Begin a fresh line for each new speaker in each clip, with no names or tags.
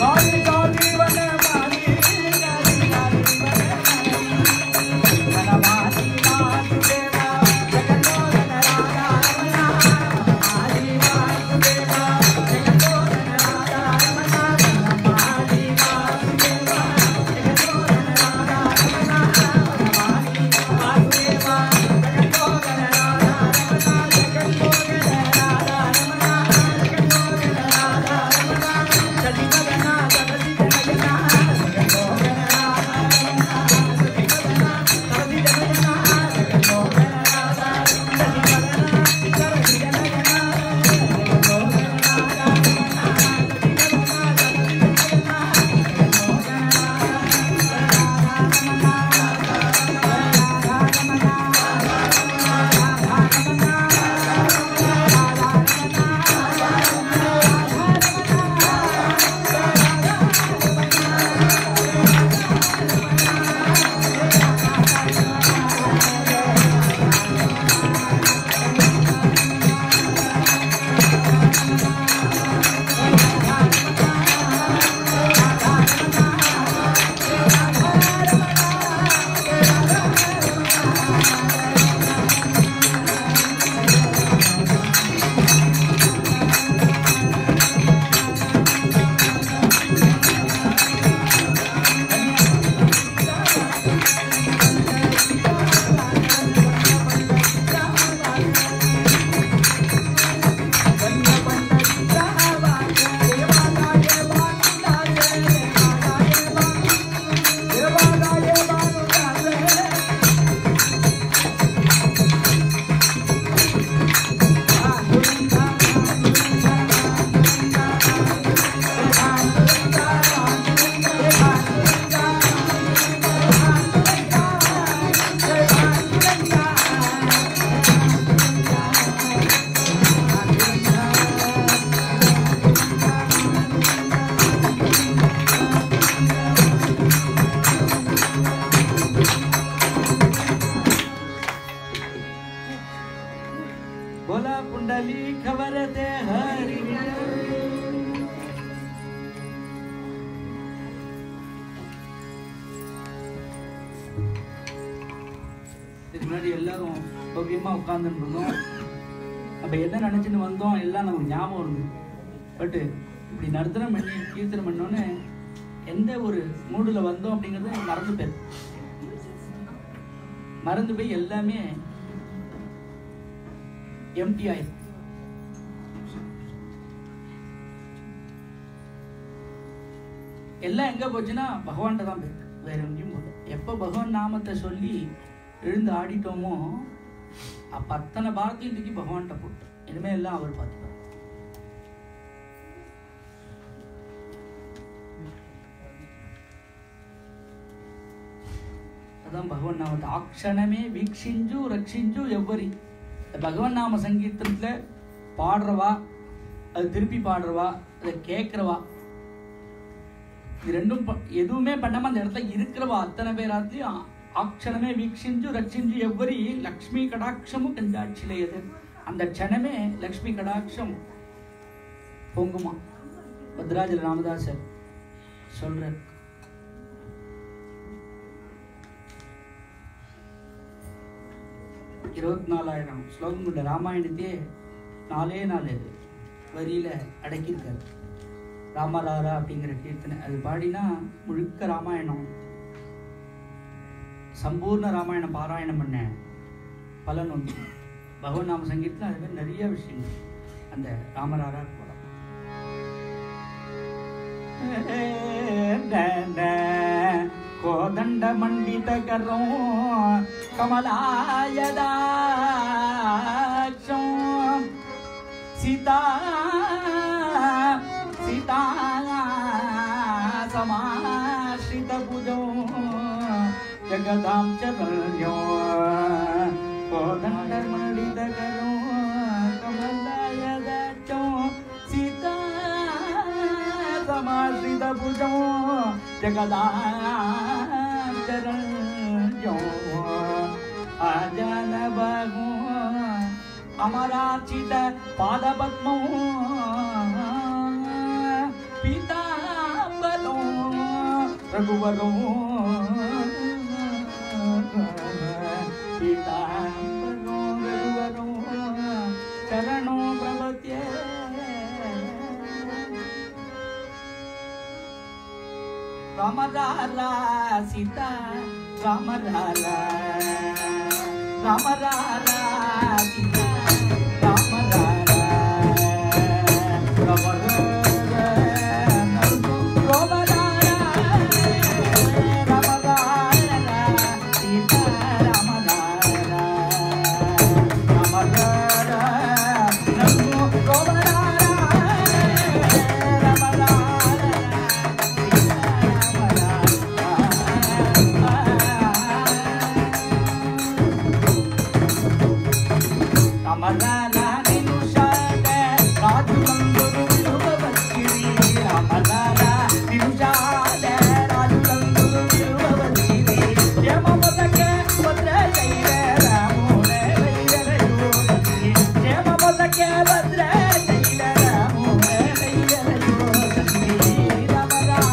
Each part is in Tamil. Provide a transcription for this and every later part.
बोला पुंडली खबर दे हरि இதுக்கு முன்னாடி எல்லாரும் சௌக்கியமா உட்கார்ந்துட்டு இருந்தோம் அப்ப என்ன நினைச்சுன்னு வந்தோம் எல்லாம் நமக்கு ஞாபகம் இருக்கு பட் இப்படி நர்த்தனம் பண்ணி கீர்த்தனம் பண்ணோன்னே எந்த ஒரு மூடுல வந்தோம் அப்படிங்கறது மறந்து போயிரு மறந்து போய் எல்லாமே எம்டி ஆயிடும் எல்லாம் எங்க போச்சுன்னா பகவான்கிட்ட தான் போயிருக்கு வேற எங்கேயும் போகல எப்போ பகவான் நாமத்தை சொல்லி எழுந்து ஆடிட்டோமோ அப்ப அத்தனை பாரத்தையும் தூக்கி பகவான்கிட்ட போட்டோம் இனிமே எல்லாம் அவர் பார்த்துப்பார் அதான் பகவான் நாமத்தை ஆக்ஷணமே வீக்ஷிஞ்சு ரட்சிஞ்சு எவ்வரி இந்த பகவான் நாம சங்கீதத்துல பாடுறவா அது திருப்பி பாடுறவா அதை கேட்கிறவா இது ரெண்டும் ப- எதுவுமே பண்ணாம அந்த இடத்துல இருக்கிறவா அத்தனை பேராத்தையும் ஆ- ஆக்ஷணமே வீக்ஷிஞ்சு ரட்சிஞ்சு எவ்வரி லக்ஷ்மி கடாட்சமும் கஞ்சாட்சிலையது அந்த க்ஷணமே லக்ஷ்மி கடாட்சம் பொங்குமா பத்ராஜல ராமதாசர் சொல்றார் இருபத்தி நாலாயிரம் ஸ்லோகம் கொண்ட ராமாயணத்தையே நாலே நாலு வரியில அடக்கியிருக்காரு ராமராரா அப்படிங்கிற கீர்த்தனை அது பாடினா முழுக்க ராமாயணம் சம்பூர்ண ராமாயணம் பாராயணம் பண்ண பலன் வந்து பகவன் நாம சங்கீதத்தில் அது மாதிரி நிறைய விஷயங்கள் அந்த ராமராரா போலாம் கோதண்ட மண்டித கரம் கமலாயதாட்சம் சீதா சீதா சமாஸ்ரித புஜோ ஜகதாம் சரண்யோ கோதண்ட மண்டித கரம் கமலாயதாட்சம் சீதா சமாஸ்ரித புஜோ ஜகதாம் சரண்யோ அஜன பகோ அமராச்சித பாதபத்மோ பீதாம்பரம் ரகுவரம் பீதாம்பரம் ரகுவரம் சரணோ பிரபத்திய ராமராலா சீதா ராமராலா ராமராலா சீதா ராமராலா ராமராலா ராமராலா ராமராலா சீதா ராமராலா ராமராலா ராமராலா రామరాలా నిన్ను శాద రాజులందరూ విలువవచ్చిరి రామరాలా నిన్ను శాద రాజులందరూ విలువవచ్చిరి క్షేమ మొదకే భద్ర జైర రామునే వైరయో క్షేమ మొదకే భద్ర జైర రామునే వైరయో రామరాలా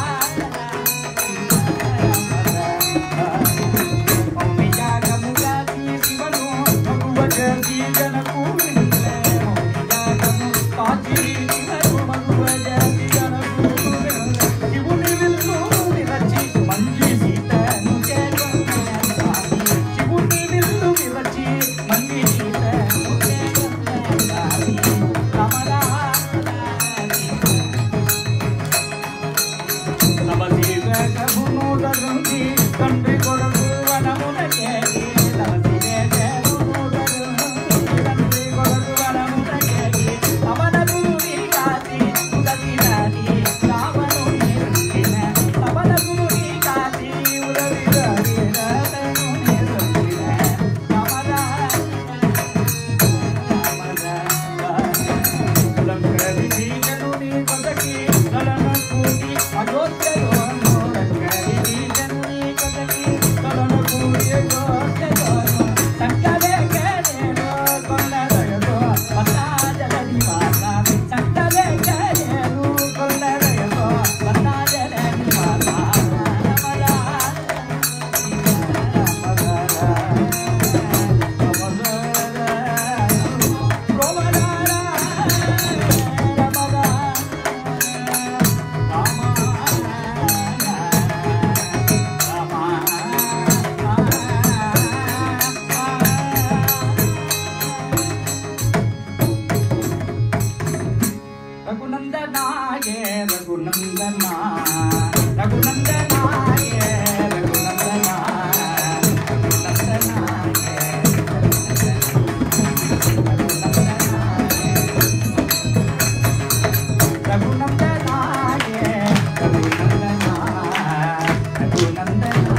తండ్రి కొడుకు వనమునకే తండ్రి కొడుకు వనమునకే అవనగురి కాసి ఉదతి రాని రావణుని రుచిన అవనగురి కాసి ఉదతి రాని రావణుని రుచిన రామరా ரகுநந்தனாய ரகுநந்தனா ரகுநந்தனாய ரகுநந்தனா ரகுநந்தனாய ரகுநந்தனா ரகுநந்தனா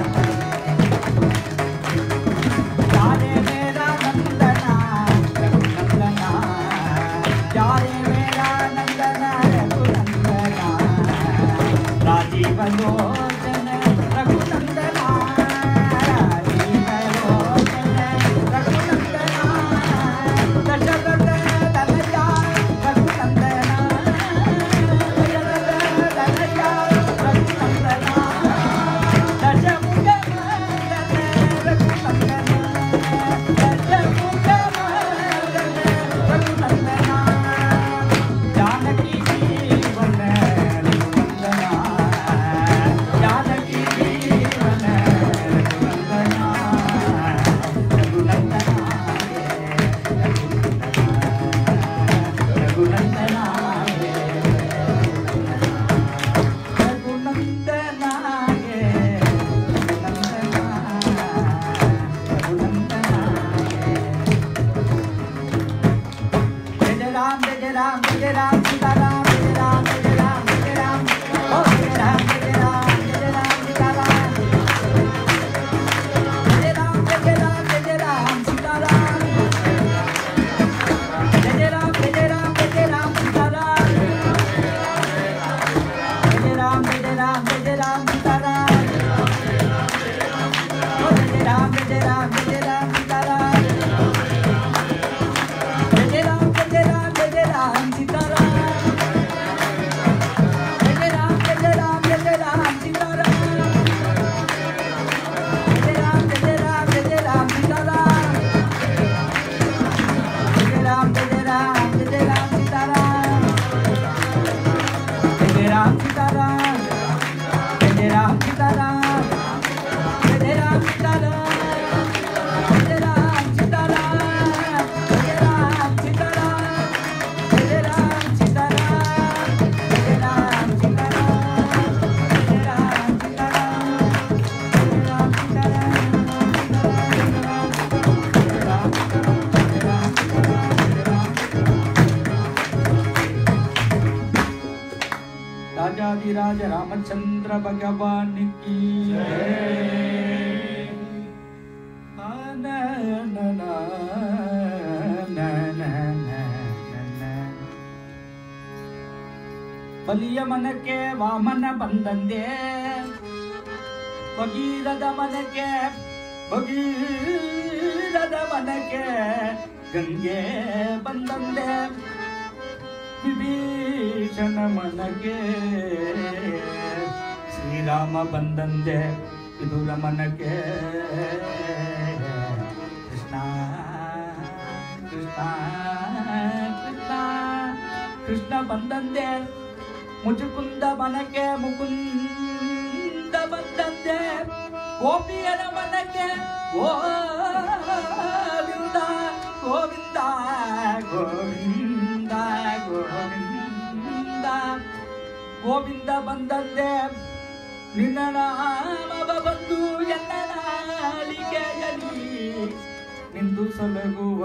யாரே மேரா நந்தனா ரகுநந்தனா யாரே மேரா நந்தனா ரகுநந்தனா ராஜீவலோச்சன ரகுநந்தனா ராஜீவலோச்சன ரகுநந்தனா தசரத தனயா ரகுநந்தனா தசரத தனயா ரகுநந்தனா ஜானகி ராமச்சந்திர பகவான் கி ஆ, நா, நா, நா, நா, நா, நா, நா, நா. ಬಲಿಯ ಮನಕ್ಕೆ ವಾಮನ ಬಂದಂದೆ ಭಗೀರದ ಮನಕ್ಕೆ ಭಗೀರದ ಮನಕ್ಕೆ ಗಂಗೆ ಬಂದಂದೆ ವಿಭೀಷಣ ಮನಕ್ಕೆ ಶ್ರೀರಾಮ ಬಂದಂದೆ ವಿದುರ ಮನಕ್ಕೆ ಕೃಷ್ಣ ಕೃಷ್ಣ ಕೃಷ್ಣ ಕೃಷ್ಣ ಬಂದಂದೆ ಮುಚುಕುಂದ ಮನಕ್ಕೆ ಮುಕುಂದ ಬಂದಂದೆ ಗೋಪಿಯರ ಮನಕ್ಕೆ ಗೋವಿಂದ ಗೋವಿಂದ ಗೋವಿಂದ ಗೋವಿಂದ ಗೋವಿಂದ ಬಂದಂದೆ ನಿನ್ನ ನಾಮವ ಬಂದು ಎಲ್ಲ ನಾಲಿಗೆಯಲಿ ನಿಂದು ಸಲಗುವ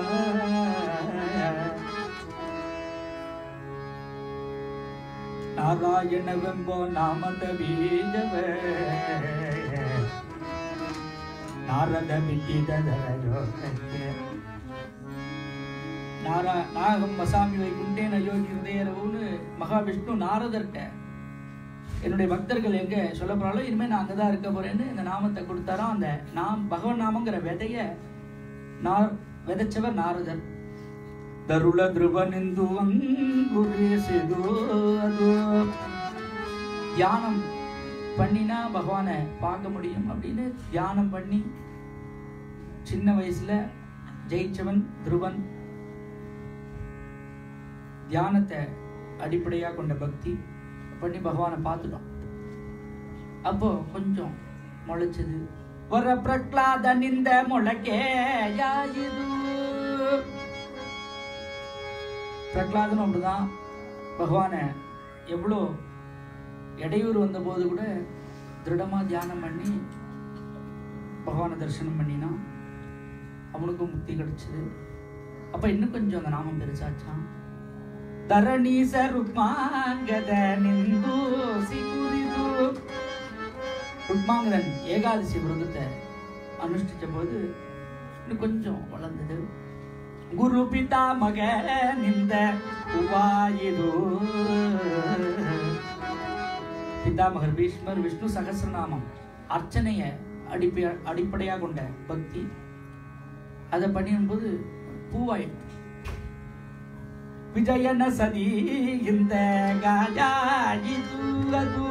ನಾರಾಯಣವೆಂಬ ನಾಮದ ಬೀಜವೇ ನಾರದ ಬಿಟ್ಟಿದ ಲೋಕಕ್ಕೆ நாரா நாகம் வசாமி வைகுண்டேன யோகி ஹிருதயரவுன்னு மகாவிஷ்ணு நாரதர்கிட்ட என்னுடைய பக்தர்கள் எங்க சொல்ல போறாலும் இனிமே நான் அங்கதான் இருக்க போறேன்னு இந்த நாமத்தை கொடுத்தாராம் அந்த நாம் பகவன் நாமங்கிற விதைய நார் விதைச்சவர் நாரதர் தருள ಧ್ರುವನೆಂದು ಅಂಗುರಿಸಿದು அது தியானம் பண்ணினா பகவானை பார்க்க முடியும் அப்படின்னு தியானம் பண்ணி சின்ன வயசுல ஜெயிச்சவன் துருவன் தியானத்தை அடிப்படையா கொண்ட பக்தி பண்ணி பகவானை பார்த்துட்டோம் அப்போ கொஞ்சம் முளைச்சது வர பிரகலாதனிந்த ಮೊಳಕೆಯಾಯಿದು பிரகலாதனும் அப்படிதான் பகவானை எவ்வளோ இடையூறு வந்தபோது கூட திருடமா தியானம் பண்ணி பகவானை தரிசனம் பண்ணினா அவனுக்கும் முக்தி கிடைச்சது அப்ப இன்னும் கொஞ்சம் அந்த நாமம் பெருசாச்சான் தரணீச ருக்மாங்கத நிந்து சிகுரிது ருக்மாங்கதன் ஏகாதசி விரதத்தை அனுஷ்டிச்ச போது இன்னும் கொஞ்சம் வளர்ந்தது குரு பிதா மக நிந்த உவாயிது பிதாமகர் பீஷ்மர் விஷ்ணு சகசிரநாமம் அர்ச்சனைய அடிப்பை அடிப்படையாக கொண்ட பக்தி அதை பண்ணியும்போது பூவாயிட்டு ವಿಜಯನ ಸದಿ ಇಂದ ಗಾಯಾಯಿತು ಅದು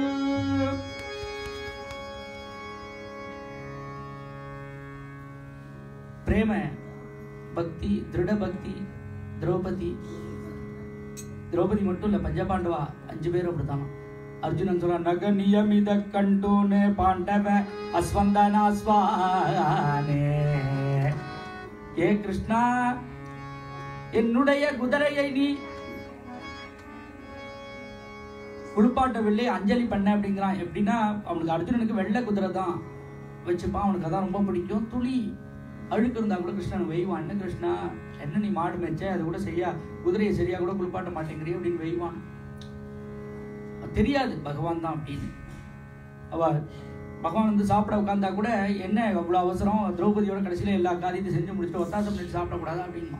ಪ್ರೇಮ பக்தி திருட பக்தி திரௌபதி திரௌபதி மட்டும் இல்ல பஞ்சபாண்டவா அஞ்சு பேரும் அப்படித்தான் அர்ஜுனன் சொல்றான் நக நியமித கண்டோனே பாண்டவ அஸ்வந்தனா ஸ்வானே ஏ கிருஷ்ணா என்னுடைய குதிரையை நீ குளிப்பாட்டவில்லை அஞ்சலி பண்ண அப்படிங்கிறான் எப்படின்னா அவனுக்கு அர்ஜுனனுக்கு வெள்ளை குதிரை தான் வச்சுப்பான் அவனுக்கு அதான் ரொம்ப பிடிக்கும் துளி அழுக்கு இருந்தா கூட கிருஷ்ணன் வெய்வான் என்ன கிருஷ்ணா என்ன நீ மாடு மேய்ச்ச அது கூட சரியா குதிரையை சரியா கூட குளிப்பாட்ட மாட்டேங்கிறீ அப்படின்னு வெய்வான் தெரியாது பகவான் தான் அப்படின்னு அவ பகவான் வந்து சாப்பிட உட்காந்தா கூட என்ன அவ்வளவு அவசரம் திரௌபதியோட கடைசியில எல்லா காரியத்தையும் செஞ்சு முடிச்சுட்டு ஒத்தாசம் பண்ணிட்டு சாப்பிடக்கூடாது அப்படின்மா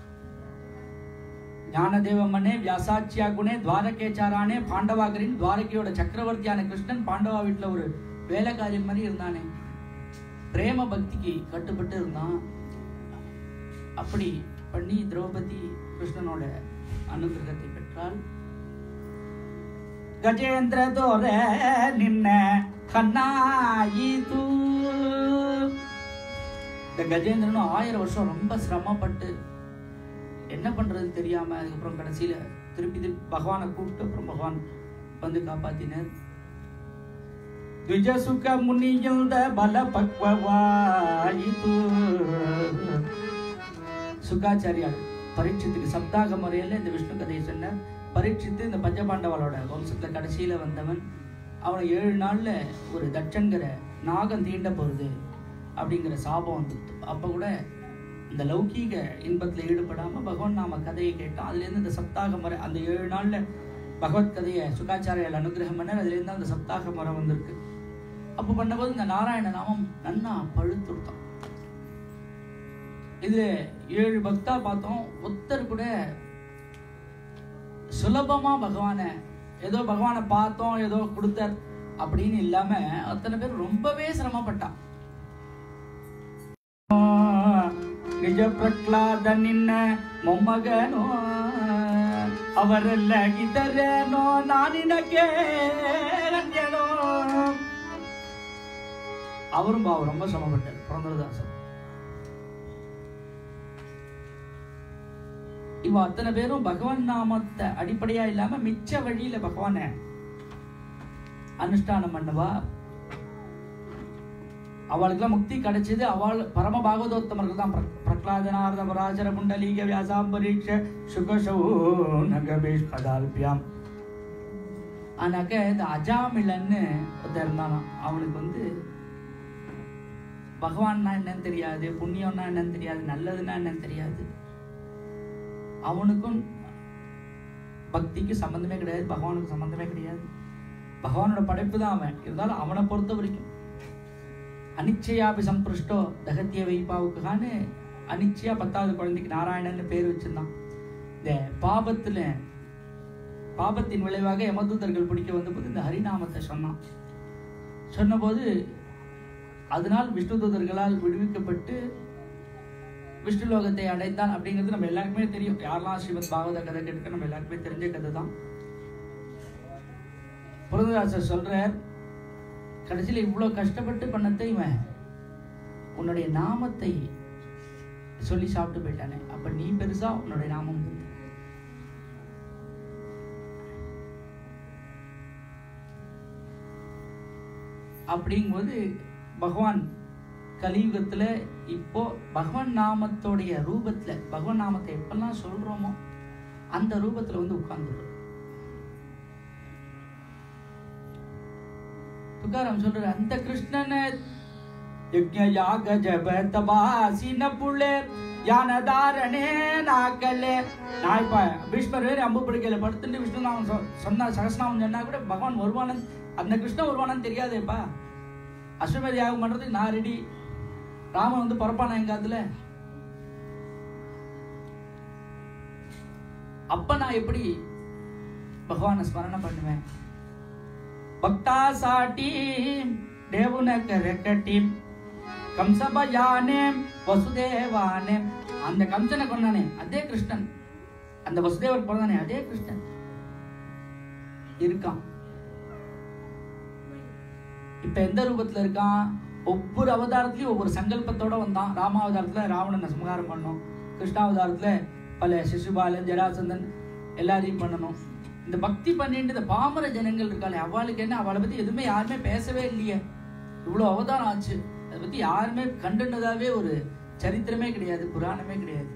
ஞானதேவமனே வியாசாச்சியா குணே துவாரகேச்சாரானே பாண்டவாகரின் துவாரகையோட சக்கரவர்த்தியான கிருஷ்ணன் பாண்டவா வீட்டுல ஒரு வேலைக்காரியன் மாதிரி இருந்தானே பிரேம பக்திக்கு கட்டுப்பட்டு இருந்தான் அப்படி பண்ணி திரௌபதி கிருஷ்ணனோட அனுகிரகத்தை பெற்றால் ಗಜೇಂದ್ರ ದೊರೆ ನಿನ್ನ கண்ணாயிது இந்த கஜேந்திரனும் ஆயிரம் வருஷம் ரொம்ப சிரமப்பட்டு என்ன பண்றதுன்னு தெரியாம அதுக்கப்புறம் கடைசியில திருப்பி திருப்பி பகவானை கூப்பிட்டு அப்புறம் பகவான் வந்து காப்பாத்தினர் ದ್ವಿಜಸುಖ ಮುನಿಯಿಂದ ಬಲ ಪಕ್ವವಾಯಿತು சுகாச்சாரியார் பரீட்சித்துக்கு சப்தாக முறையில் இந்த விஷ்ணு கதையை சொன்னார் பரீட்சித்து இந்த பஞ்சபாண்டவளோட வம்சத்துல கடைசியில வந்தவன் அவனை ஏழு நாள்ல ஒரு தட்சங்கிற நாகம் தீண்ட போகுது அப்படிங்கிற சாபம் வந்துட்டு அப்ப கூட இந்த லௌகீக இன்பத்துல ஈடுபடாம பகவான் நாம கதையை கேட்டோம் அதுல இருந்து இந்த சப்தாக முறை அந்த ஏழு நாள்ல பகவத்கதையை சுகாச்சாரியால் அனுகிரகம் பண்ணார் அதுலேருந்து அந்த சப்தாக மரம் வந்திருக்கு அப்போ பண்ணபோது இந்த நாராயண நாமம் நன்னா பழுத்துடுத்தோம் இது ஏழு பக்தா பார்த்தோம் ஒருத்தர் கூட சுலபமா பகவானை ஏதோ பகவானை பார்த்தோம் ஏதோ கொடுத்தார் அப்படின்னு இல்லாம அத்தனை பேர் ரொம்பவே சிரமப்பட்டான் ನಿಜ ಪ್ರಹ್ಲಾದ ನಿನ್ನ ಮೊಮ್ಮಗನೋ ಅವರೆಲ್ಲ ಇದ್ದರೇನೋ ನಾನಿನಕ್ಕೆ அஞ்சனோ அவரும் பாவம் ரொம்ப சிரமப்பட்டார் புரந்தரதாசன் இவ அத்தனை பேரும் பகவான் நாமத்தை அடிப்படையா இல்லாம மிச்ச வழியில பகவானை அனுஷ்டானம் பண்ணுவா அவளுக்கெல்லாம் முக்தி கிடைச்சது அவள் பரம பாகவதோத்தமர்கள் தான் பிர- பிரகலாத நாரத பராசர புண்டலீக வியாசாம் பரீட்ச சுகசௌ நகபேஷ் பதால்பியாம் ஆனாக்க இந்த அஜாமிலன்னு ஒருத்தன் இருந்தானா அவனுக்கு வந்து பகவான்னா என்னன்னு தெரியாது புண்ணியம்னா என்னன்னு தெரியாது நல்லதுன்னா என்னன்னு தெரியாது அவனுக்கும் பக்திக்கு சம்பந்தமே கிடையாது பகவானுக்கு சம்பந்தமே கிடையாது பகவானோட படைப்பு தான் அவன் இருந்தாலும் அவனை பொறுத்த வரைக்கும் அனிச்சையாபி சம்பிருஷ்டோ தகத்திய வைப்பாவுக்கான்னு அனிச்சையா பத்தாவது குழந்தைக்கு நாராயணன்னு பேர் வச்சிருந்தான் இந்த பாபத்துல பாபத்தின் விளைவாக யமதூதர்கள் பிடிக்க வந்தபோது இந்த ஹரிநாமத்தை சொன்னான் சொன்னபோது அதனால் விஷ்ணு தூதர்களால் விடுவிக்கப்பட்டு விஷ்ணு லோகத்தை அடைந்தான் அப்படிங்கிறது நம்ம எல்லாருக்குமே தெரியும் யாரெல்லாம் ஸ்ரீமத் பாகவத கதை கேட்க நம்ம எல்லாருக்குமே தெரிஞ்ச கதை தான் புரந்ததாசர் சொல்றார் கடைசியில் இவ்வளோ கஷ்டப்பட்டு பண்ணத்தை இவன் உன்னுடைய நாமத்தை சொல்லி சாப்பிட்டு போயிட்டானே அப்ப நீ பெருசா உன்னுடைய நாமம் வந்து அப்படிங்கும்போது பகவான் கலியுகத்துல இப்போ பகவான் நாமத்தோடைய ரூபத்துல பகவான் நாமத்தை எப்பெல்லாம் சொல்றோமோ அந்த ரூபத்துல வந்து உட்கார்ந்துடும் துக்காராம் சொல்றாரு அந்த கிருஷ்ணனை யஜ்ஞ யாக ஜப தபாசின புள்ளே யானதாரணே நாக்கலே நான் இப்ப பீஷ்மர் வேறு அம்பு படுக்கையில படுத்துட்டு விஷ்ணு நாமம் சொ- சொன்னா சகஸ்நாமம் சொன்னா கூட பகவான் வருவானன் அந்த கிருஷ்ணன் வருவானன்னு தெரியாதேப்பா அஸ்வமேத யாகம் பண்றதுக்கு நான் ரெடி ராமன் வந்து பரப்பானா எங்காத்துல அப்ப நான் எப்படி பகவானை ஸ்மரணை பண்ணுவேன் பக்தாசாட்டி தேவுனக்க ரெக்கட்டி கம்சபயானே வசுதேவானே அந்த கம்சனை கொண்டானே அதே கிருஷ்ணன் அந்த வசுதேவர் பிறந்தானே அதே கிருஷ்ணன் இருக்கான் இப்ப எந்த ரூபத்துல இருக்கான் ஒவ்வொரு அவதாரத்திலயும் ஒவ்வொரு சங்கல்பத்தோட வந்தான் ராமாவதாரத்துல ராவணனை சமகாரம் பண்ணணும் கிருஷ்ணாவதாரத்துல பல சிசுபாலன் ஜராசந்தன் எல்லாரையும் பண்ணணும் இந்த பக்தி பண்ணிட்டு இந்த பாமர ஜனங்கள் இருக்காளே அவளுக்கு என்ன அவளை பத்தி எதுவுமே யாருமே பேசவே இல்லையே இவ்வளவு அவதாரம் ஆச்சு அதை பத்தி யாருமே கண்டுனதாவே ஒரு சரித்திரமே கிடையாது புராணமே கிடையாது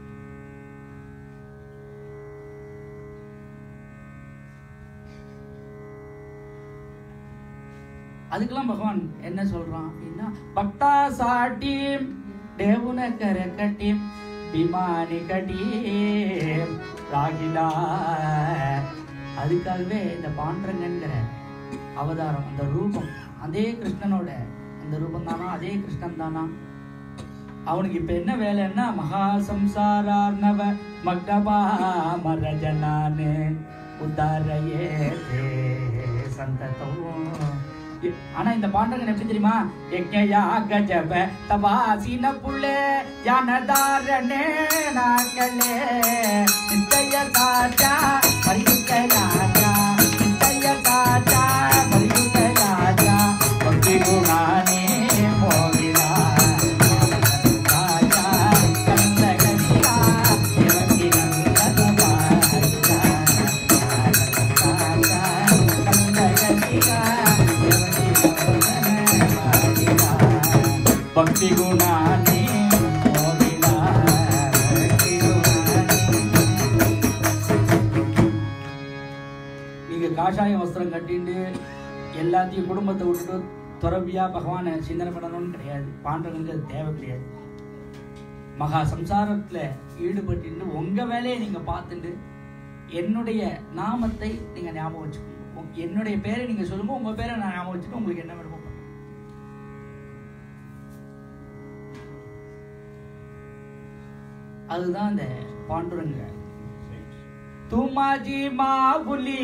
அதுக்கெல்லாம் பகவான் என்ன சொல்றான் அப்படின்னா பக்தா சாட்டி தேவுன கரக்கட்டி பிமானி கட்டி ராகிலா அதுக்காகவே இந்த பாண்டரங்கன்கிற அவதாரம் அந்த ரூபம் அதே கிருஷ்ணனோட அந்த ரூபம் தானா அதே கிருஷ்ணன் தானா அவனுக்கு இப்ப என்ன வேலைன்னா மகா சம்சாரார்ணவ மக்னபா மரஜனானு உத்தாரையே சந்ததம் ஆனா இந்த பாண்டகன் எப்படி தெரியுமா யஜ்ஞயா கஜப தபாசின புள்ளே ஞானதாரணே நாக்களே நிச்சய சாச்சா பரியுக்க ராஜா நிச்சய சாச்சா பரியுக்க ராஜா பக்தி குணானே மோகிலா ராஜா கந்தகனியா இவங்கி நந்தன பாஜா భక్తి గుణాన్ని நீங்க காஷாய வஸ்திரம் கட்டிண்டு எல்லாத்தையும் குடும்பத்தை விட்டுட்டு துறவியா பகவானை சிந்தனை பண்ணணும்னு கிடையாது பாண்டவனுக்கு அது தேவை கிடையாது மகா சம்சாரத்துல ஈடுபட்டு உங்க வேலையை நீங்க பார்த்துட்டு என்னுடைய நாமத்தை நீங்க ஞாபகம் வச்சுக்கோங்க உங்க- என்னுடைய பேரை நீங்க சொல்லுங்க உங்க பேரை நான் ஞாபகம் வச்சுட்டு உங்களுக்கு என்ன வேணுமோ பண்ணுங்க. அதுதான் இந்த பாண்டுரங்க तुमाजी माऊली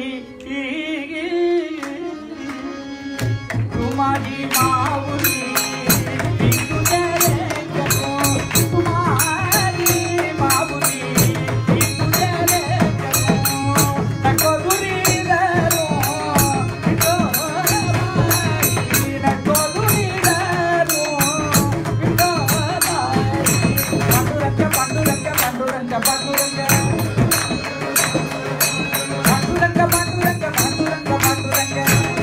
तुमाजी माऊली मी तुझे जगो तुम्हारी माऊली मी तुझे जगो नको दुरी रो नको बाई नको दुरी रो नको बाई पांडुरंग पांडुरंग पांडुरंग पांडुरंग पांडुरंग पांडुरंग पांडुरंग पांडुरंग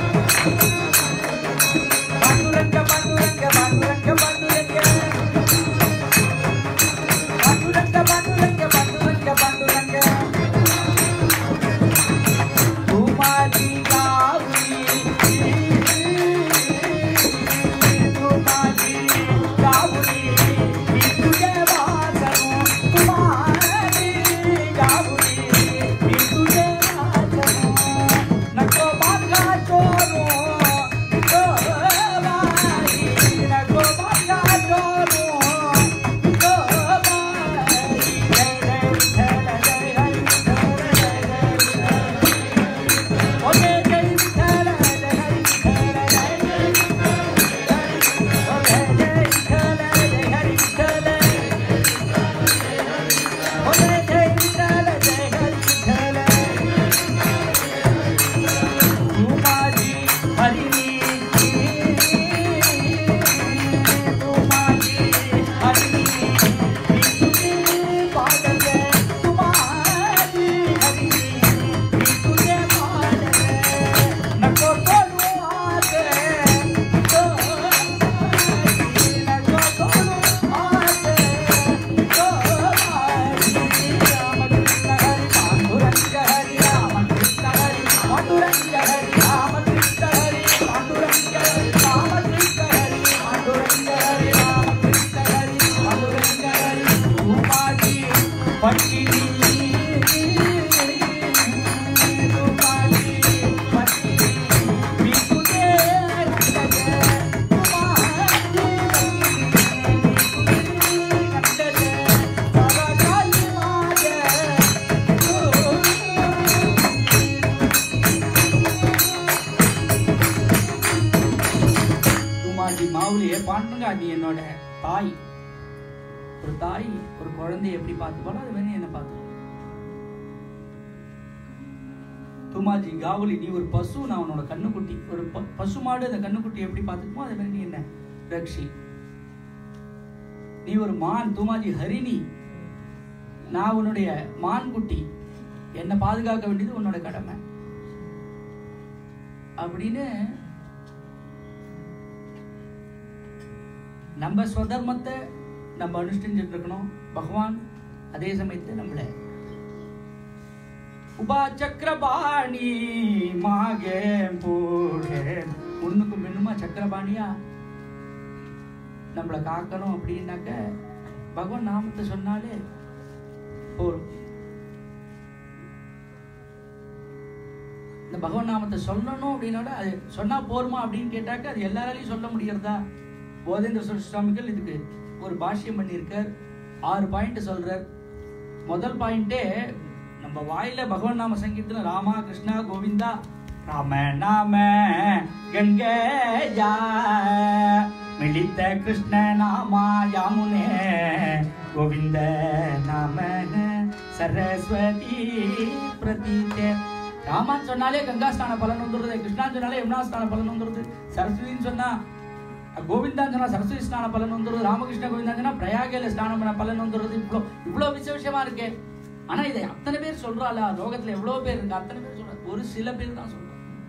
पांडुरंग पांडुरंग पांडुरंग पांडुरंग पांडुरंग पांडुरंग पांडुरंग तू माझी गावली तू माझी गावली मी तुझे वासरू तू माझी गावली मी तुझे वासरू नको बागा चोरू नको बाई नको बागा चोरू नको बाई जय जय विठ्ठल जय हरी विठ्ठल जय जय विठ्ठल ओ जय जय विठ्ठल जय हरी विठ्ठल जय जय विठ्ठल ओ जय जय विठ्ठल जय हरी विठ्ठल ओ जय जय विठ्ठल जय हरी विठ्ठल तू माझी हरिणी तू माझी हरिणी मी तुझे पाडले तू माझी हरिणी मी तुझे पाडले नको करू आते नको नको करू आते नको रामकृष्ण हरी पांडुरंग हरी रामकृष्ण हरी पांडुरंग हरी रामकृष्ण हरी पांडुरंग हरी रामकृष्ण हरी पांडुरंग हरी रामकृष्ण हरी पांडुरंग हरी तू माझी पत्नी तू माझी पत्नी मी तुझे रंगले तू माझी पत्नी मी तुझे रंगले सदा काळी माझे तू துமாஜி மாவுலியே பாண்டுங்க நீ என்னோட தாய் ஒரு தாய் ஒரு குழந்தைய எப்படி பார்த்துப்பாலும் அது மாதிரி நீ என்ன பார்த்து துமாஜி காவலி நீ ஒரு பசு நான் உன்னோட கண்ணுக்குட்டி ஒரு ப- பசு மாடு அந்த கண்ணுக்குட்டி எப்படி பார்த்துக்குமோ அதே மாதிரி நீ என்ன ரக்ஷி நீ ஒரு மான் துமாஜி ஹரிணி நான் உன்னுடைய மான் குட்டி என்னை பாதுகாக்க வேண்டியது உன்னோட கடமை அப்படின்னு நம்ம ஸ்வதர்மத்தை நம்ம அனுஷ்டிஞ்சுட்டு இருக்கணும் பகவான் அதே சமயத்துல நம்மள உபா சக்கரபாணி மாகே போகே முன்னுக்கும் பின்னுமா சக்கரபாணியா நம்மளை காக்கணும் அப்படின்னாக்க பகவான் நாமத்தை சொன்னாலே போரும் இந்த பகவான் நாமத்தை சொல்லணும் அப்படின்னால அது சொன்னா போருமா அப்படின்னு கேட்டாக்க அது எல்லாராலையும் சொல்ல முடியறதா போதேந்திர சுவாமி சுவாமிகள் இதுக்கு ஒரு பாஷ்யம் பண்ணியிருக்கார் ஆறு பாயிண்ட் சொல்றார் முதல் பாயிண்டே நம்ம வாயில பகவான் நாம சங்கீர்த்தனம் ராமா கிருஷ்ணா கோவிந்தா ராம நாம கங்கேயா மிளித்த கிருஷ்ண நாமா யாமுனே கோவிந்த நாம சரஸ்வதி பிரதீதே ராமான்னு சொன்னாலே கங்கா ஸ்நான பலன் வந்துடுது கிருஷ்ணான்னு சொன்னாலே யமுனா ஸ்நான பலன் வந்துடுது சரஸ்வதின்னு சொன்னா கோவிந்தான் சொன்னா சரஸ்வதி ஸ்நான பலன் வந்துடுது ராமகிருஷ்ண கோவிந்தான் சொன்னா பிரயாகையில ஸ்நானம் பண்ண பலன் வந்துடுது இவ்வளோ இவ்வளோ விசேஷமா இருக்கே ஆனா இதை அத்தனை பேர் சொல்றாளா லோகத்துல எவ்வளவு பேர் இருக்கு அத்தனை பேர் சொல்றாங்க ஒரு சில பேர் தான் சொல்றாங்க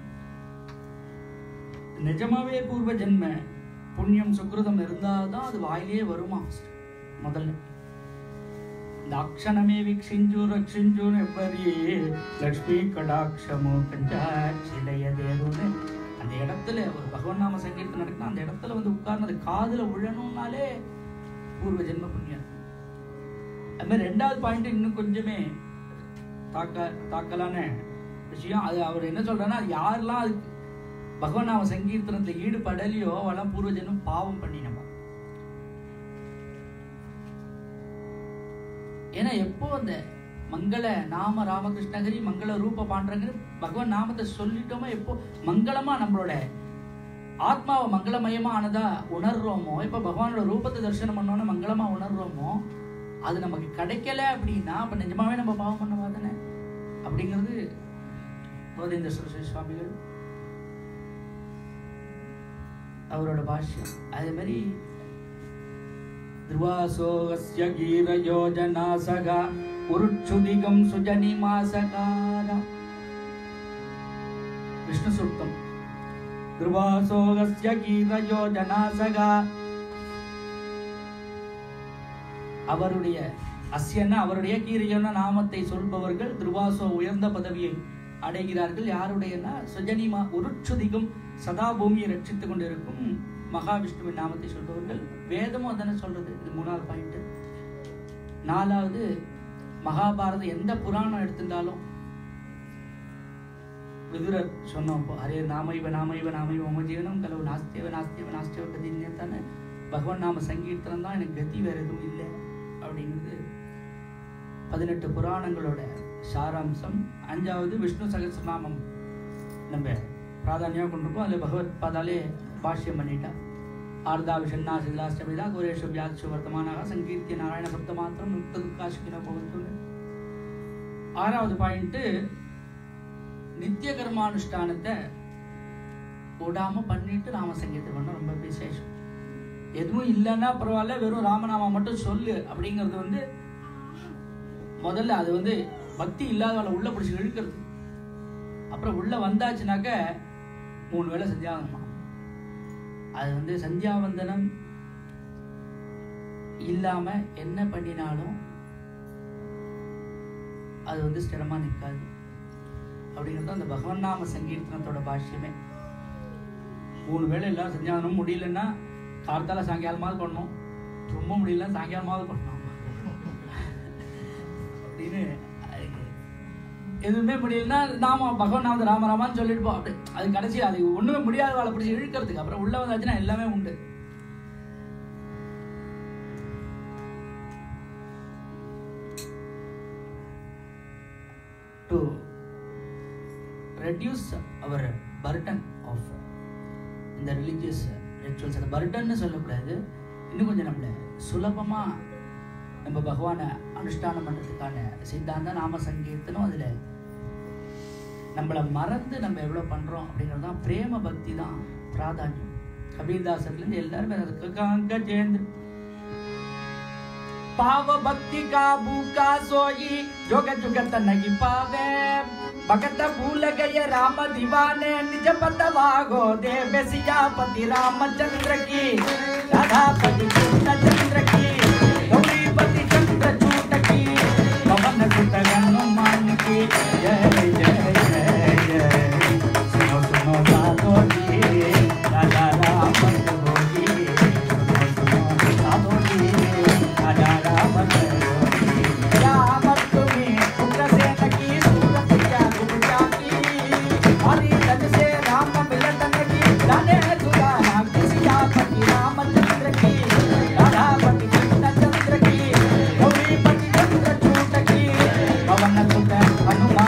நிஜமாவே பூர்வ ஜென்ம புண்ணியம் சுக்கிருதம் இருந்தாதான் அது வாயிலே வருமா முதல்ல இந்த அக்ஷணமே வீక్షించు రక్షించు ఎవ్వరి லக்ஷ்மி கடாட்சமோ கஞ்சாச்சிலையதேருன்னு அந்த இடத்துல ஒரு பகவன் நாம சங்கீர்த்தம் நடக்குன்னா அந்த இடத்துல வந்து உட்கார்ந்து அது காதுல விழணும்னாலே பூர்வ ஜென்ம புண்ணியம் அது மாதிரி ரெண்டாவது பாயிண்ட் இன்னும் கொஞ்சமே தாக்க தாக்கலான விஷயம் அது அவர் என்ன சொல்றாருன்னா அது யாரெல்லாம் அதுக்கு பகவான் நாம சங்கீர்த்தனத்துல ஈடுபடலையோ அவெல்லாம் பூர்வ ஜென்மம் பாவம் பண்ணினவா ஏன்னா எப்போ அந்த மங்கள நாம ராமகிருஷ்ணகிரி மங்கள ரூப பாண்டங்கிற பகவான் நாமத்தை சொல்லிட்டோமோ எப்போ மங்களமா நம்மளோட ஆத்மாவை மங்களமயமா ஆனதா உணர்றோமோ இப்ப பகவானோட ரூபத்தை தரிசனம் பண்ணோன்னு மங்களமா உணர்றோமோ அது நமக்கு கிடைக்கல அப்படின்னா அப்ப நிஜமாவே நம்ம பாவம் பண்ணவா தானே அப்படிங்கிறது போதேந்திர சரஸ்வதி சுவாமிகள் அவரோட பாஷ்யம் அதே மாதிரி ಧ್ರುವಾಸೋಗಸ್ಯ ಗೀರಯೋಜನಾಸಗ ಉರುಕ್ಷುದಿಗಂ ಸುಜನಿಮಾಸಕಾರ ವಿಷ್ಣು ಸೂಕ್ತಂ ಧ್ರುವಾಸೋಗಸ್ಯ ಗೀರಯೋಜನಾಸಗ அவருடைய அஸ்யன்னா அவருடைய கீரையான நாமத்தை சொல்பவர்கள் துருவாசோ உயர்ந்த பதவியை அடைகிறார்கள் யாருடையனா சுஜனிமா உருட்சுதிகம் சதா பூமியை ரட்சித்துக் கொண்டிருக்கும் மகாவிஷ்ணுவின் நாமத்தை சொல்பவர்கள் வேதமும் அதனை சொல்றது இது மூணாவது பாயிண்ட் நாலாவது மகாபாரதம் எந்த புராணம் எடுத்திருந்தாலும் விதுரர் சொன்னோம் இப்போ ஹரே நாமைவ நாமைவ நாமைவ மம ஜீவனம் கலவு நாஸ்தேவ நாஸ்தேவ நாஸ்தேவ கதின்னே தானே பகவான் நாம சங்கீர்த்தனம் தான் எனக்கு கதி வேற எதுவும் இல்லை அப்படிங்கிறது பதினெட்டு புராணங்களோட சாராம்சம் அஞ்சாவது விஷ்ணு சகசிரநாமம் நம்ம பிராதானியாக கொண்டிருக்கோம் அதில் பகவத் பாதாலே பாஷ்யம் பண்ணிட்டா ஆர்தா விஷண்ணா சிதிலாஷ்டமிதா கோரேஷு வியாட்சு வர்த்தமானாக சங்கீர்த்திய நாராயண சப்த மாத்திரம் முக்த துக்காசுக்கின போகிறது ஆறாவது பாயிண்ட்டு நித்திய கர்மானுஷ்டானத்தை விடாம பண்ணிட்டு நாம சங்கீர்த்தம் பண்ண ரொம்ப விசேஷம் எதுவும் இல்லைன்னா பரவாயில்ல வெறும் ராமநாமா மட்டும் சொல்லு அப்படிங்கிறது வந்து முதல்ல அது வந்து பக்தி இல்லாதவளை உள்ள பிடிச்சி இழுக்கிறது அப்புறம் உள்ள வந்தாச்சுனாக்க மூணு வேளை சந்தியாவந்தனம் அது வந்து சந்தியாவந்தனம் இல்லாம என்ன பண்ணினாலும் அது வந்து ஸ்திரமா நிற்காது அப்படிங்கிறது அந்த பகவன் நாம சங்கீர்த்தனத்தோட பாஷ்யமே மூணு வேளை எல்லாம் சந்தியாவனம் முடியலன்னா கார்த்தால சாயங்காலமாவது பண்ணணும் ரொம்ப முடியல சாயங்காலமாவது பண்ணணும் அப்படின்னு அதுக்கு எதுவுமே முடியலன்னா நாம பகவான் நாம ராம ராமான்னு சொல்லிட்டு போ அப்படி அது கடைசி அது ஒண்ணுமே முடியாத வாழை பிடிச்சி இழுக்கிறதுக்கு அப்புறம் உள்ள வந்தாச்சுன்னா எல்லாமே உண்டு to reduce our burden of இந்த ரிலீஜியஸ் ரிச்சுவல்ஸ் அந்த பர்டன்னு சொல்லக்கூடாது இன்னும் கொஞ்சம் நம்மளை சுலபமா நம்ம பகவானை அனுஷ்டானம் பண்றதுக்கான சித்தாந்தம் நாம சங்கீர்த்தனம் அதுல நம்மளை மறந்து நம்ம எவ்வளவு பண்றோம் அப்படிங்கிறது தான் பிரேம பக்தி தான் பிராதானியம் கபீர்தாசர்ல இருந்து எல்லாருமே அதுக்கு கஜேந்திர पाव भक्ति का भूखा सोई जोग जुगत नहीं पावे भगत भूल गए राम दीवाने निज पतवा गो देव सियापति रामचंद्र की राधापति कृष्णचंद्र की गौरीपति चंद्रचूट की पवन सुत हनुमान की जय जय जय जय सुनो सुनो साधो जी राजा राम भोगी सुनो सुनो साधो जी राजा राम भोगी क्या मत तुम्हें उग्रसेन की सूरत क्या गुप्ता की हरि तन से राम मिलन की जाने सुधा नाम सियापति रामचंद्र की राधापति कृष्णचंद्र की गौरीपति चंद्रचूट की पवन सुत हनुमान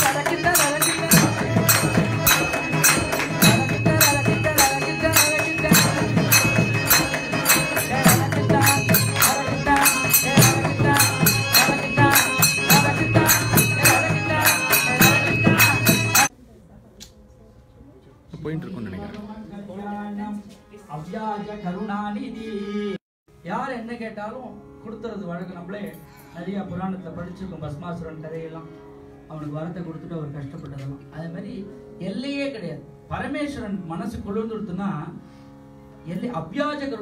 போயிட்டு இருக்கும்னு நினைக்கிறேன்
அவ்யாஜ கருணாநிதி யார் என்ன கேட்டாலும் கொடுத்துறது வழக்கு நம்மளே நிறைய புராணத்துல படிச்சிருக்கோம் பஸ்மாசுரன் கதையெல்லாம் அவனுக்கு வரத்தை கொடுத்துட்டு அவர் கஷ்டப்பட்டதெல்லாம் அதே மாதிரி எல்லையே கிடையாது பரமேஸ்வரன் மனசு குளிர்ந்துடுத்துன்னா எல்லை அவ்யாஜ கருணை